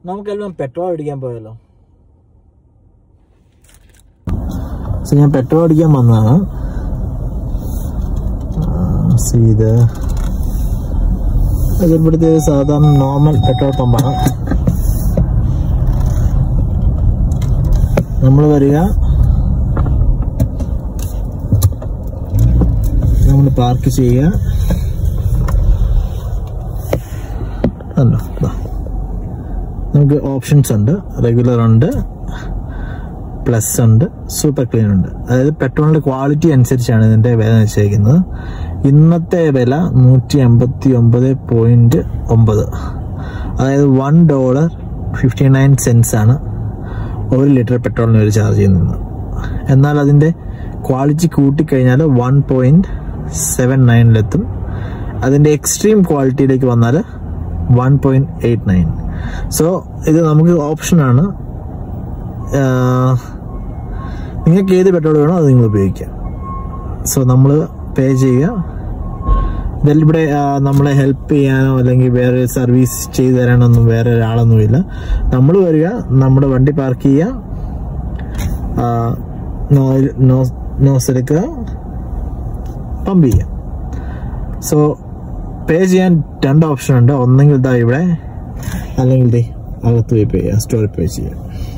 നമുക്കെല്ലാം പെട്രോൾ അടിക്കാൻ പോയല്ലോ സോ ഞാൻ പെട്രോൾ അടിക്കാൻ വന്നതാണ് സി ഇത് ഇത് ഇവിടുത്തെ ഒരു സാധാരണ നോർമൽ പെട്രോൾ പമ്പാണ് നമ്മൾ വരിക നമ്മൾ പാർക്ക് ചെയ്യുക അല്ലോ ദാ. നമുക്ക് ഓപ്ഷൻസ് ഉണ്ട് റെഗുലർ ഉണ്ട് പ്ലസ് ഉണ്ട് സൂപ്പർ ക്ലീൻ ഉണ്ട് അതായത് പെട്രോളിന്റെ ക്വാളിറ്റി അനുസരിച്ചാണ് ഇതിന്റെ വില നിശ്ചയിക്കുന്നത് ഇന്നത്തെ വില നൂറ്റി അമ്പത്തി ഒമ്പത് പോയിന്റ് ഒമ്പത് അതായത് one dollar fifty nine cents ആണ് ഒരു ലിറ്റർ പെട്രോളിന് ഒരു ചാർജ് ചെയ്യുന്നത് എന്നാൽ അതിന്റെ ക്വാളിറ്റി കൂട്ടിക്കഴിഞ്ഞാൽ വൺ പോയിന്റ് സെവൻ നയനിലെത്തും അതിന്റെ എക്സ്ട്രീം ക്വാളിറ്റിയിലേക്ക് വന്നാൽ one point eight nine so ഇത് നമുക്ക് ഓപ്ഷനാണ് നിങ്ങൾക്ക് ഏത് പെട്രോൾ വേണോ അത് നിങ്ങൾ ഉപയോഗിക്കാം സോ നമ്മൾ പേ ചെയ്യുക ഇതിൽ ഇവിടെ ആ, നമ്മളെ ഹെൽപ്പ് ചെയ്യാനോ അല്ലെങ്കിൽ വേറെ സർവീസ് ചെയ്തു തരാനൊന്നും വേറെ ഒരാളൊന്നുമില്ല നമ്മൾ വരിക നമ്മുടെ വണ്ടി പാർക്ക് ചെയ്യുക ആ, നോ- നോ- നോസ് എടുക്കുക പമ്പ് ചെയ്യുക സോ പേ ചെയ്യാൻ രണ്ട് ഓപ്ഷൻ ഉണ്ട് ഒന്നെങ്കിൽ ഇതാ ഇവിടെ അല്ലെങ്കിൽ ദേ അകത്ത് പോയി പേ ചെയ്യാം സ്റ്റോറിൽ പേ ചെയ്യാം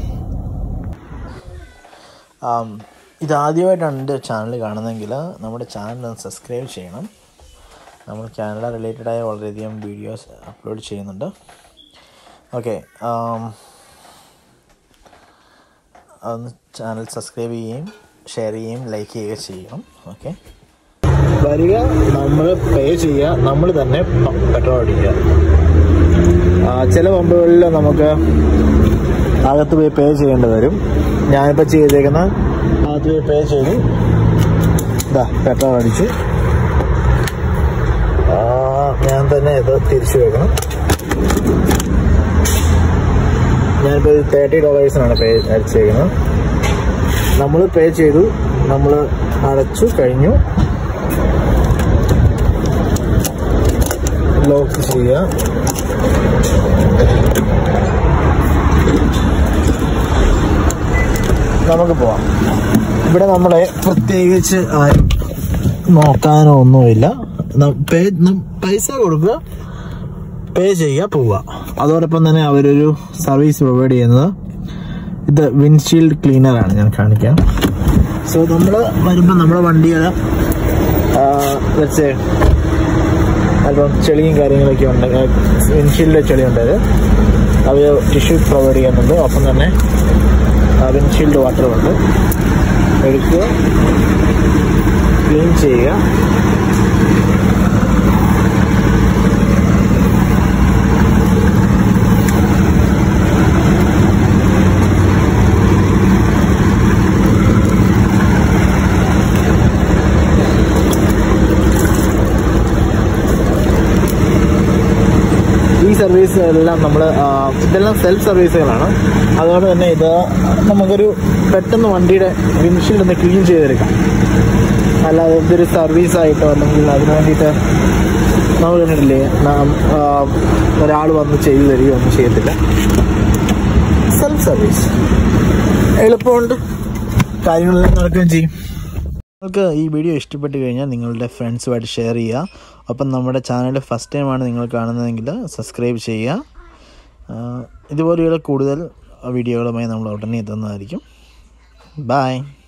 ഇത് ആദ്യമായിട്ടാണ് എൻ്റെ ചാനൽ കാണുന്നതെങ്കിൽ നമ്മുടെ ചാനൽ ഒന്ന് സബ്സ്ക്രൈബ് ചെയ്യണം നമ്മൾ കാനഡ റിലേറ്റഡ് ആയ വളരെയധികം വീഡിയോസ് അപ്ലോഡ് ചെയ്യുന്നുണ്ട് ഓക്കെ അതൊന്ന് ചാനൽ സബ്സ്ക്രൈബ് ചെയ്യുകയും ഷെയർ ചെയ്യുകയും ലൈക്ക് ചെയ്യുകയും ചെയ്യണം ഓക്കെ വരിക നമ്മൾ പേ ചെയ്യുക നമ്മൾ തന്നെ പെട്രോൾ അടിക്കുക ആ, ചില പമ്പുകളിൽ നമുക്ക് അകത്ത് പോയി പേ ചെയ്യേണ്ടി വരും ഞാനിപ്പോൾ ചെയ്തേക്കുന്ന അകത്ത് പോയി പേ ചെയ്തു ഇതാ പെട്രോൾ അടിച്ചു ആ, ഞാൻ തന്നെ ഇത് തിരിച്ചു വെക്കണം ഞാനിപ്പോൾ തേർട്ടി ഡോളേഴ്സിനാണ് പേ അടിച്ചേക്കുന്നത് നമ്മൾ പേ ചെയ്തു നമ്മൾ അടച്ചു കഴിഞ്ഞു ലോക്ക് ചെയ്യുക നമുക്ക് പോവാം ഇവിടെ നമ്മളെ പ്രത്യേകിച്ച് ആരും നോക്കാനോ ഒന്നുമില്ല ന- പേ ന- പൈസ കൊടുക്കുക പേ ചെയ്യുക പോവുക അതോടൊപ്പം തന്നെ അവരൊരു സർവീസ് പ്രൊവൈഡ് ചെയ്യുന്നത് ഇത് വിൻഷീൽഡ് ക്ലീനർ ആണ് ഞാൻ കാണിക്കാം സോ നമ്മൾ വരുമ്പോൾ നമ്മുടെ വണ്ടികൾ വെച്ച് അല്പം ചെളിയും കാര്യങ്ങളൊക്കെ ഉണ്ട് വിൻഷീൽഡ് ചെളി ഉണ്ടായത് അവർ ടിഷ്യൂ പ്രൊവൈഡ് ചെയ്യുന്നുണ്ട് ഒപ്പം തന്നെ വിൻഷീൽഡ് വാട്ടറും ഉണ്ട് എടുക്കുക ക്ലീൻ ചെയ്യുക ഈ സർവീസ് എല്ലാം നമ്മൾ ഇതെല്ലാം സെൽഫ് സർവീസുകളാണ് അതുകൊണ്ട് തന്നെ ഇത് നമുക്കൊരു പെട്ടെന്ന് വണ്ടിയുടെ വിൻഷീൽഡ് ഒന്ന് ക്ലീൻ ചെയ്തെടുക്കാം അല്ലാതെ ഇതൊരു സർവീസ് ആയിട്ടോ അല്ലെങ്കിൽ അതിന് വേണ്ടിയിട്ട് നമ്മൾ കണ്ടിട്ടില്ലേ ഒരാൾ വന്ന് ചെയ്തു തരികയോ ഒന്നും ചെയ്യത്തില്ല സെൽഫ് സർവീസ് എളുപ്പമുണ്ട് കാര്യങ്ങളെല്ലാം നടക്കുകയും ചെയ്യും നിങ്ങൾക്ക് ഈ വീഡിയോ ഇഷ്ടപ്പെട്ട് കഴിഞ്ഞാൽ നിങ്ങളുടെ ഫ്രണ്ട്സുമായിട്ട് ഷെയർ ചെയ്യുക ഒപ്പം നമ്മുടെ ചാനൽ ഫസ്റ്റ് ടൈമാണ് നിങ്ങൾ കാണുന്നതെങ്കിൽ സബ്സ്ക്രൈബ് ചെയ്യുക ആ, ഇതുപോലെയുള്ള കൂടുതൽ വീഡിയോകളുമായി നമ്മൾ ഉടനെ എത്തുന്നതായിരിക്കും ബായ്